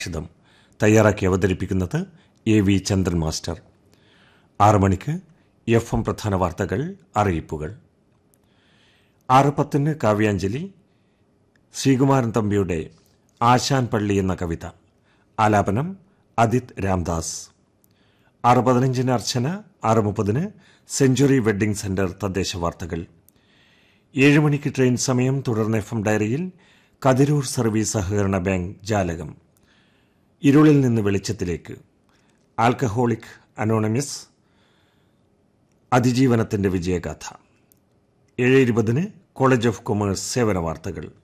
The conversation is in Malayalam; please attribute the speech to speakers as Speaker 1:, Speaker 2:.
Speaker 1: ക്ഷതം തയ്യാറാക്കി അവതരിപ്പിക്കുന്നത് എ വി ചന്ദ്രൻ മാസ്റ്റർ ആറ് മണിക്ക് എഫ് എം പ്രധാന വാർത്തകൾ അറിയിപ്പുകൾ ആറ് പത്തിന് കാവ്യാഞ്ജലി ശ്രീകുമാരൻ തമ്പിയുടെ ആശാൻ പള്ളി എന്ന കവിത ആലാപനം അദിത് രാംദാസ് ആറ് പതിനഞ്ചിന് അർച്ചന ആറ് മുപ്പതിന് സെഞ്ചുറി വെഡ്ഡിംഗ് സെന്റർ തദ്ദേശ വാർത്തകൾ ഏഴ് മണിക്ക് ട്രെയിൻ സമയം തുടർന്ന് എഫ് എം ഡയറിയിൽ കതിരൂർ സർവീസ് സഹകരണ ബാങ്ക് ജാലകം ഇരുളിൽ നിന്ന് വെളിച്ചത്തിലേക്ക് ആൽക്കഹോളിക് അനോണമിസ് അതിജീവനത്തിന്റെ വിജയഗാഥ ഏഴ് ഇരുപതിന് കോളേജ് ഓഫ് കൊമേഴ്സ് സേവന വാർത്തകൾ